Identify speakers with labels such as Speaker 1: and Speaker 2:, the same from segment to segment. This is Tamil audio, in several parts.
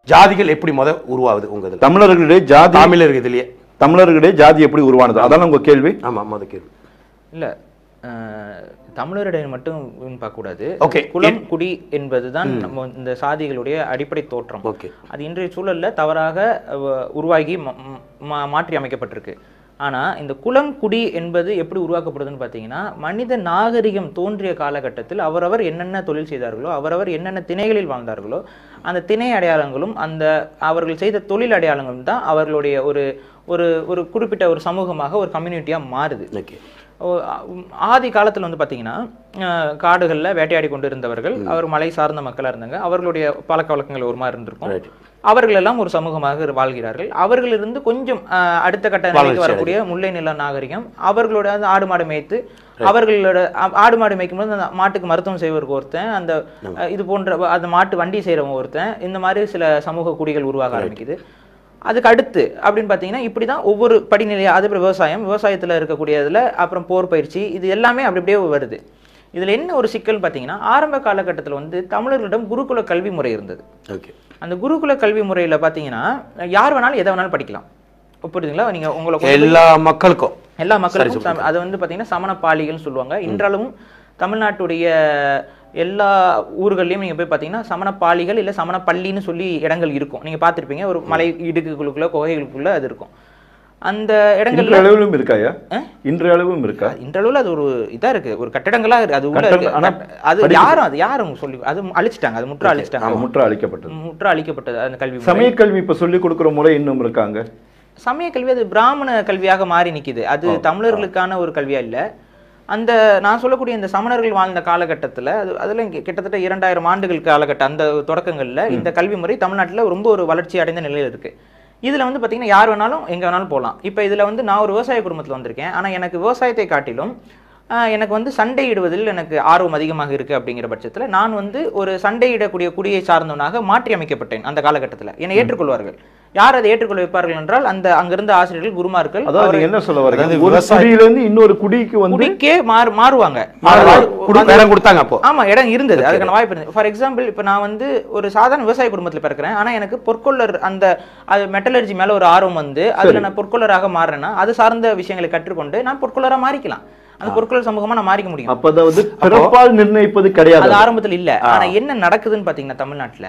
Speaker 1: ஜாதிகள் எப்படி முத உருவாகுது உங்க இதுல
Speaker 2: தமிழர்களிடையே ஜாதி
Speaker 1: தமிழர் இதுலயே
Speaker 2: தமிழர்களிடையே ஜாதி எப்படி உருவானது அதான உங்க கேள்வி
Speaker 1: ஆமா முத கேள்வி
Speaker 3: இல்ல அஹ், தமிழரிடையே மட்டும் பார்க்கக்கூடாது
Speaker 1: Okay.
Speaker 3: குலம் குடி என்பதுதான் நம்ம இந்த சாதிகளுடைய அடிப்படை தோற்றம்
Speaker 1: ஓகே
Speaker 3: அது இன்றைய சூழல்ல தவறாக அஹ், உருவாகி ம- ம- மாற்றி அமைக்கப்பட்டிருக்கு ஆனா இந்த குலம் குடி என்பது எப்படி உருவாக்கப்படுதுன்னு பார்த்தீங்கன்னா மனித நாகரிகம் தோன்றிய காலகட்டத்தில் அவரவர் என்னென்ன தொழில் செய்தார்களோ அவரவர் என்னென்ன திணைகளில் வாழ்ந்தார்களோ அந்த திணை அடையாளங்களும் அந்த அவர்கள் செய்த தொழில் அடையாளங்களும் தான் அவர்களுடைய ஒரு ஒரு ஒரு குறிப்பிட்ட ஒரு சமூகமாக ஒரு கம்யூனிட்டியா மாறுது
Speaker 1: ஓகே
Speaker 3: ஓ, ஆ- உம், ஆதி காலத்துல வந்து பாத்தீங்கன்னா அஹ், காடுகள்ல வேட்டையாடி கொண்டு இருந்தவர்கள் அவர் மலை சார்ந்த மக்களா இருந்தாங்க அவர்களுடைய பழக்க வழக்கங்கள் ஒரு மாதிரி இருந்திருக்கும்
Speaker 1: Right.
Speaker 3: அவர்கள் எல்லாம் ஒரு சமூகமாக இரு- வாழ்கிறார்கள் அவர்களிருந்து கொஞ்சம் அஹ், அடுத்த கட்ட நிலைக்கு
Speaker 1: வளர்ச்சி
Speaker 3: வரக்கூடிய முல்லை நில நாகரிகம் அவர்களோட அந்த ஆடு மாடு மேய்த்து அவர்களோட ஆ- ஆடு மாடு மேய்க்கும் போது அந்த மாட்டுக்கு மருத்துவம் செய்வதற்கு ஒருத்தன் அந்த அஹ், இது போன்ற வ- அந்த மாட்டு வண்டி செய்கிறவங்க ஒருத்தன் இந்த மாதிரி சில சமூக குடிகள் உருவாக ஆரம்பிக்குது அதுக்கு அடுத்து அப்படின்னு பார்த்தீங்கன்னா இப்படி தான் ஒவ்வொரு படிநிலையாக அது அப்புறம் விவசாயம் விவசாயத்தில் இருக்கக்கூடியதுல அப்புறம் போர் பயிற்சி இது எல்லாமே அப்படி அப்படியே வருது இதில் என்ன ஒரு சிக்கல் பார்த்தீங்கன்னா ஆரம்ப காலகட்டத்தில் வந்து தமிழர்களிடம் குருகுல கல்வி முறை இருந்தது
Speaker 1: ஓகே
Speaker 3: அந்த குருகுல கல்வி முறையில் பார்த்தீங்கன்னா யார் வேணாலும் எதை வேணாலும் படிக்கலாம் புரியுதுங்களா நீங்கள் உங்களை கொண்டு போய்
Speaker 1: எல்லா மக்களுக்கும்
Speaker 3: எல்லா மக்களுக்கும் சம- அது வந்து பார்த்தீங்கன்னா சமண பாலிகள்னு சொல்லுவாங்க இன்றளவும் தமிழ்நாட்டுடைய எல்லா ஊர்கள்லையும் நீங்க போய் பார்த்தீங்கன்னா சமண பாலிகள் இல்லை சமண பள்ளின்னு சொல்லி இடங்கள் இருக்கும் நீங்க பார்த்திருப்பீங்க ஒரு மலை இடுக்குகளுக்குள்ள குகைகளுக்குள்ள அது இருக்கும் அந்த இடங்கள்ல
Speaker 2: இன்று அளவிலும் இருக்காயா இன்று அளவும் இருக்கா
Speaker 3: இன்றளவில் அது ஒரு இதா இருக்கு ஒரு கட்டடங்களா இருக்கு அது உள்ள
Speaker 2: கட்டடம்,
Speaker 3: இருக்கு.
Speaker 2: ஆனா
Speaker 3: கட்ட- அது யாரும் அது யாரும் சொல்லி அது அழிச்சிட்டாங்க அது முற்ற அழிச்சிட்டாங்க
Speaker 2: ஆமா, முற்ற அளிக்கப்பட்டது
Speaker 3: முற்ற அழிக்கப்பட்டது அந்த கல்வி முறை.
Speaker 2: சமய கல்வி இப்ப சொல்லி கொடுக்கிற முறை இன்னும் இருக்காங்க
Speaker 3: சமய கல்வி அது பிராமண கல்வியாக மாறி நிக்குது அது தமிழர்களுக்கான ஒரு கல்வியா இல்ல அந்த நான் சொல்லக்கூடிய இந்த சமணர்கள் வாழ்ந்த காலகட்டத்துல அது அதுல இங்க கிட்டத்தட்ட இரண்டாயிரம் ஆண்டுகள் காலகட்டம் அந்த தொடக்கங்கள்ல இந்த கல்வி முறை தமிழ்நாட்டுல ரொம்ப ஒரு வளர்ச்சி அடைந்த நிலையில இருக்கு இதுல வந்து பாத்தீங்கன்னா யார் வேணாலும் எங்க வேணாலும் போகலாம் இப்போ இதுல வந்து நான் ஒரு விவசாய குடும்பத்துல வந்திருக்கேன் ஆனா எனக்கு விவசாயத்தை காட்டிலும் ஆஹ், எனக்கு வந்து சண்டையிடுவதில் எனக்கு ஆர்வம் அதிகமாக இருக்கு அப்படிங்கிற பட்சத்துல நான் வந்து ஒரு சண்டையிடக்கூடிய குடியை சார்ந்தவனாக மாற்றி அமைக்கப்பட்டேன் அந்த காலகட்டத்துல என்னை ஏற்றுக்கொள்வார்கள் யார் அதை ஏற்றுக்கொள்ள வைப்பார்கள் என்றால் அந்த அங்கிருந்த ஆசிரியர்கள் குருமார்கள்
Speaker 2: அதாவது நீங்க என்ன சொல்ல வரீங்க
Speaker 1: அதாவது
Speaker 2: ஒரு
Speaker 1: விவசாய-
Speaker 2: குடியில இருந்து இன்னொரு குடிக்கு வந்து
Speaker 3: குடிக்கே மாறு மாறுவாங்க
Speaker 1: குடு- இடம் கொடுத்தாங்க அப்போ
Speaker 3: ஆமா இடம் இருந்தது அதுக்கான வாய்ப்பு இருந்தது ஃபார் எக்ஸாம்பிள் இப்போ நான் வந்து ஒரு சாதாரண விவசாய குடும்பத்துல பிறக்கிறேன் ஆனா எனக்கு பொற்கொள்ளர் அந்த அது மெட்டலர்ஜி மேல ஒரு ஆர்வம் வந்து அதுல நான் பொற்கொள்ளராக மாறுறேன்னா அது சார்ந்த விஷயங்களை கற்றுக்கொண்டு நான் பொற்கொள்ளரா மாறிக்கலாம் அந்த பொற்கொள்ளர் சமூகமா நான் மாறிக்க முடியும்
Speaker 2: அப்ப அதாவது பிறப்பால் நிர்ணயிப்பது கிடையாது
Speaker 3: அது ஆரம்பத்துல இல்ல ஆனா என்ன நடக்குதுன்னு பாத்தீங்கன்னா தமிழ்நாட்டுல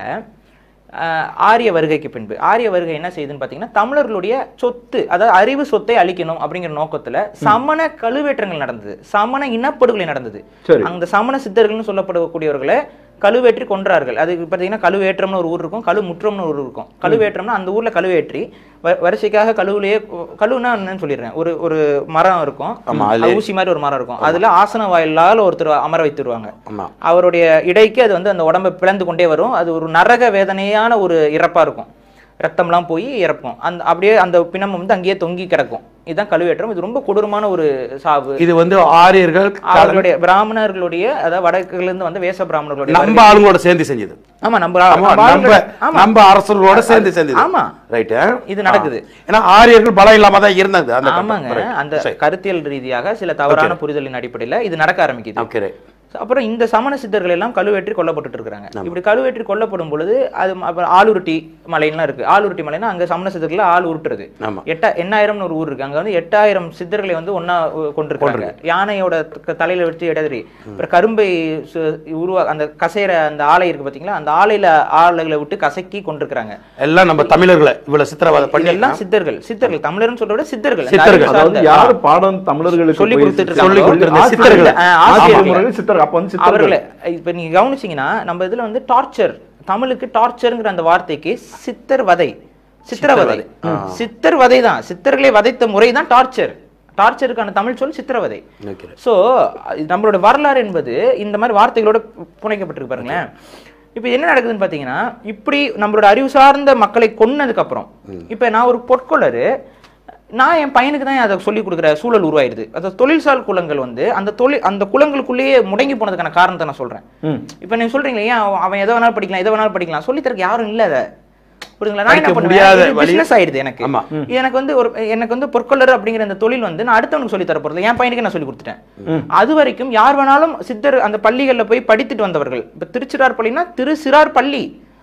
Speaker 3: ஆஹ், ஆரிய வருகைக்கு பின்பு ஆரிய வருகை என்ன செய்யுதுன்னு பாத்தீங்கன்னா தமிழர்களுடைய சொத்து அதாவது அறிவு சொத்தை அழிக்கணும் அப்படிங்கிற நோக்கத்துல சமண கழுவேற்றங்கள் நடந்தது சமண இனப்படுகொலை நடந்தது
Speaker 2: சரி
Speaker 3: அந்த சமண சித்தர்கள்னு சொல்லப்படக்கூடியவர்களை கழுவேற்றி கொன்றார்கள் அது பார்த்தீங்கன்னா கழுவேற்றம்னு ஒரு ஊர் இருக்கும் கழு முற்றம்னு ஒரு ஊர் இருக்கும் கழுவேற்றம்னா அந்த ஊர்ல கழுவேற்றி வ- வரிசைக்காக கழுவுலயே கழுவுனா என்னன்னு சொல்லிடுறேன் ஒரு ஒரு மரம் இருக்கும்
Speaker 1: ஆமா,
Speaker 3: அது ஊசி மாதிரி ஒரு மரம் இருக்கும் அதுல ஆசன வாயிலால் ஒருத்தர் அமர வைத்துருவாங்க
Speaker 1: ஆமா
Speaker 3: அவருடைய இடைக்கு அது வந்து அந்த உடம்பை பிளந்து கொண்டே வரும் அது ஒரு நரக வேதனையான ஒரு இறப்பா இருக்கும் ரத்தம்லாம் போய் இறப்போம் அந்த அப்படியே அந்த பிணம் வந்து அங்கேயே தொங்கி கிடக்கும் இதுதான் கழுவேற்றம் இது ரொம்ப கொடூரமான ஒரு சாவு
Speaker 1: இது வந்து ஆரியர்கள்
Speaker 3: அவர்களுடைய பிராமணர்களுடைய அதாவது வடக்குல இருந்து வந்த வேச பிராமணர்களுடைய
Speaker 1: நம்ம ஆளுங்களோட சேர்ந்து செஞ்சது
Speaker 3: வருகை. ஆமா நம்ம
Speaker 1: ஆமா,
Speaker 3: நம்ம
Speaker 1: நம்ம
Speaker 3: ஆளுங்களோட- ஆமா
Speaker 1: நம்ம அரசர்களோட சேர்ந்து செஞ்சது
Speaker 3: ஆமா
Speaker 1: ரைட்
Speaker 3: இது நடக்குது
Speaker 1: ஏன்னா ஆரியர்கள் பலம் இல்லாம தான் இருந்தாங்க அந்த
Speaker 3: ஆமாங்க அந்த கருத்தியல் ரீதியாக சில தவறான புரிதலின் அடிப்படையில இது நடக்க ஆரம்பிக்குது
Speaker 1: ஓகே
Speaker 3: அப்புறம் இந்த சமண சித்தர்கள் எல்லாம் கழுவேற்றி கொல்லப்பட்டு இருக்காங்க இப்படி கழுவேற்றி கொல்லப்படும் பொழுது அது ம- அப்புறம் ஆளுருட்டி மலைலாம் இருக்கு ஆளுருட்டி மலைனா அங்க சமண சித்தர்கள் ஆள் உருட்டுறது
Speaker 1: ஆமா
Speaker 3: எட்டா எண்ணாயிரம்னு ஒரு ஊர் இருக்கு அங்க வந்து எட்டாயிரம் சித்தர்களை வந்து ஒன்னா கொண்டிருக்காங்க யானையோட த- தலையில வச்சு இடறி அப்புறம் கரும்பை சு- உருவா அந்த கசையிற அந்த ஆலை இருக்கு பாத்தீங்களா அந்த ஆலையில ஆலைகளை விட்டு கசக்கி கொண்டிருக்காங்க
Speaker 1: எல்லாம் நம்ம தமிழர்களை இவ்வளவு சித்திரவதை பண்ணி
Speaker 3: எல்லாம் சித்தர்கள் சித்தர்கள் தமிழர்னு சொல்றத விட சித்தர்கள் அந்த
Speaker 1: சித்தர்கள்.
Speaker 3: அறிவு
Speaker 2: அதாவது
Speaker 3: சார்ந்த-
Speaker 2: யார் பாடம் தமிழர்களுக்கு
Speaker 3: சொல்லி
Speaker 2: போய்
Speaker 3: கொடுத்துட்டு
Speaker 2: சேர்த்தாங்களோ,
Speaker 1: சொல்லி கொடுத்திருந்த
Speaker 2: ஆசிரியர்கள்,
Speaker 1: சித்தர்கள்.
Speaker 3: ஆ,
Speaker 2: ஆசிரியர்
Speaker 3: ஆசிரியர்கள்.
Speaker 2: முறையில் சித்தர்கள் அப்ப வந்து சித்தர்கள்
Speaker 3: அவர்களை இப்ப நீங்க கவனிச்சீங்கன்னா நம்ம இதுல வந்து டார்ச்சர் தமிழுக்கு டார்ச்சர்ங்கிற அந்த வார்த்தைக்கு சித்தர் வதை சித்திரவதை சித்தர் வதை தான் சித்தர்களை வதைத்த முறை தான் டார்ச்சர் டார்ச்சருக்கான தமிழ் சொல் சித்திரவதை
Speaker 1: Okay.
Speaker 3: சோ நம்மளோட வரலாறு என்பது இந்த மாதிரி வார்த்தைகளோட புனைக்கப்பட்டிருக்கு பாருங்களேன் இப்போ என்ன நடக்குதுன்னு பார்த்தீங்கன்னா இப்படி நம்மளோட அறிவு சார்ந்த மக்களை கொன்னதுக்கு அப்புறம் இப்போ நான் ஒரு பொற்கொள்ளரு நான் என் பையனுக்கு தான் அதை சொல்லி கொடுக்குற சூழல் உருவாயிருது அந்த தொழில்சார் குலங்கள் வந்து அந்த தொழில் அந்த குலங்களுக்குள்ளேயே முடங்கி போனதுக்கான காரணத்தை நான் சொல்றேன்
Speaker 2: ம்.
Speaker 3: இப்போ நீங்க சொல்றீங்களே ஏன் அவன் அவன் எதை வேணாலும் படிக்கலாம் எதை வேணாலும் படிக்கலாம் சொல்லித் தரக்கு யாரும் இல்ல அதை புரியுதுங்களா நான் என்ன
Speaker 1: படிக்க முடியாத
Speaker 3: பண்ணுவேன்
Speaker 1: வழி-
Speaker 3: பிசினஸ் ஆயிடுது எனக்கு
Speaker 1: ஆமா.
Speaker 3: இது எனக்கு வந்து ஒரு எனக்கு வந்து பொற்கொள்ளர் அப்படிங்கிற அந்த தொழில் வந்து நான் அடுத்தவனுக்கு சொல்லி தர போறது என் பையனுக்கு நான் சொல்லி கொடுத்துட்டேன் அது வரைக்கும் யார் வேணாலும் சித்தர் அந்த பள்ளிகள்ல போய் படித்துட்டு வந்தவர்கள் இப்ப திருச்சிரார் பள்ளினா திரு சிறார் பள்ளி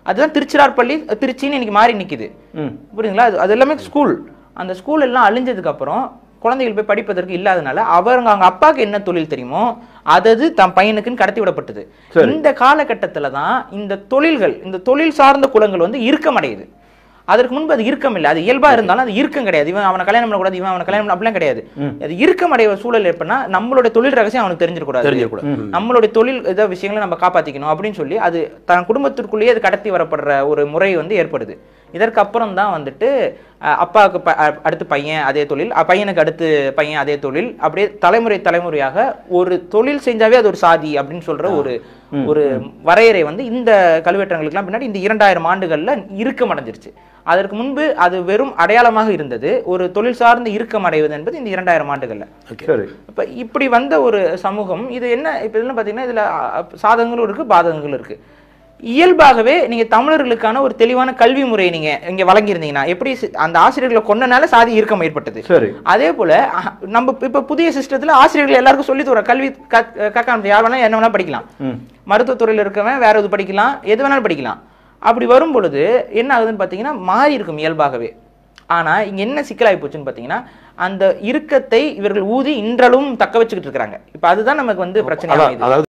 Speaker 3: அதுதான் திருச்சிராப்பள்ளி திருச்சின்னு இன்னைக்கு மாறி நிக்குது
Speaker 2: ம்.
Speaker 3: புரியுதுங்களா அது அது எல்லாமே ஸ்கூல் அந்த ஸ்கூல் எல்லாம் அழிஞ்சதுக்கு அப்புறம் குழந்தைகள் போய் படிப்பதற்கு இல்லாதனால அவங்க அவங்க அப்பாவுக்கு என்ன தொழில் தெரியுமோ அதது தன் பையனுக்குன்னு கடத்தி விடப்பட்டது
Speaker 2: சரி.
Speaker 3: இந்த காலகட்டத்துல தான் இந்த தொழில்கள் இந்த தொழில் சார்ந்த குலங்கள் வந்து இறுக்கமடையுது அதற்கு முன்பு அது இறுக்கம் இல்லை அது இயல்பா இருந்தாலும் அது இறுக்கம் கிடையாது இவன் அவனை கல்யாணம் பண்ணக்கூடாது இவன் அவனை கல்யாணம் பண்ண அப்படிலாம் கிடையாது அது இறுக்கம் அடைய சூழல் எப்படின்னா நம்மளுடைய தொழில் ரகசியம் அவனுக்கு தெரிஞ்சிடக்கூடாது
Speaker 1: தெரிஞ்சிடக்கூடாது.
Speaker 3: நம்மளுடைய தொழில் இத விஷயங்களை நம்ம காப்பாத்திக்கணும் அப்படின்னு சொல்லி அது தன் குடும்பத்திற்குள்ளேயே அது கடத்தி வரப்படுற ஒரு முறை வந்து ஏற்படுது இதற்கு அப்புறம் தான் வந்துட்டு அஹ், அப்பாவுக்கு ப- அ- அடுத்து பையன் அதே தொழில் அ, பையனுக்கு அடுத்து பையன் அதே தொழில் அப்படியே தலைமுறை தலைமுறையாக ஒரு தொழில் செஞ்சாவே அது ஒரு சாதி அப்படின்னு சொல்ற ஒரு ஒரு வரையறை வந்து இந்த கல்வெட்டங்களுக்கெல்லாம் பின்னாடி இந்த இரண்டாயிரம் ஆண்டுகள்ல இறுக்கம் அடைஞ்சிருச்சு அதற்கு முன்பு அது வெறும் அடையாளமாக இருந்தது ஒரு தொழில் சார்ந்து இறுக்கம் அடைவது என்பது இந்த இரண்டாயிரம் ஆண்டுகள்ல
Speaker 2: சரி
Speaker 3: இப்ப இப்படி வந்த ஒரு சமூகம் இது என்ன இப்ப என்ன பாத்தீங்கன்னா இதுல அ, அ, சாதகங்களும் இருக்கு பாதகங்களும் இருக்கு இயல்பாகவே நீங்க தமிழர்களுக்கான ஒரு தெளிவான கல்வி முறையை நீங்க இங்க வழங்கியிருந்தீங்கன்னா எப்படி சி- அந்த ஆசிரியர்களை கொண்டனால சாதி இறுக்கம் ஏற்பட்டது
Speaker 2: சரி
Speaker 3: அதே போல அஹ், நம்ம இப்ப புதிய சிஸ்டத்துல ஆசிரியர்கள் எல்லாருக்கும் சொல்லி தர கல்வி கக்கான யார் வேணா என்ன வேணா படிக்கலாம்
Speaker 2: ம்.
Speaker 3: மருத்துவத்துறையில் இருக்கவன் வேற எது படிக்கலாம் எது வேணாலும் படிக்கலாம் அப்படி வரும் பொழுது என்ன ஆகுதுன்னு பார்த்தீங்கன்னா மாறி இருக்கும் இயல்பாகவே ஆனா இங்க என்ன சிக்கலாகி போச்சுன்னு பார்த்தீங்கன்னா அந்த இறுக்கத்தை இவர்கள் ஊதி இன்றளவும் தக்க வச்சுக்கிட்டு இருக்காங்க இப்ப அதுதான் நமக்கு வந்து பிரச்சனை
Speaker 1: அதான், அதாவது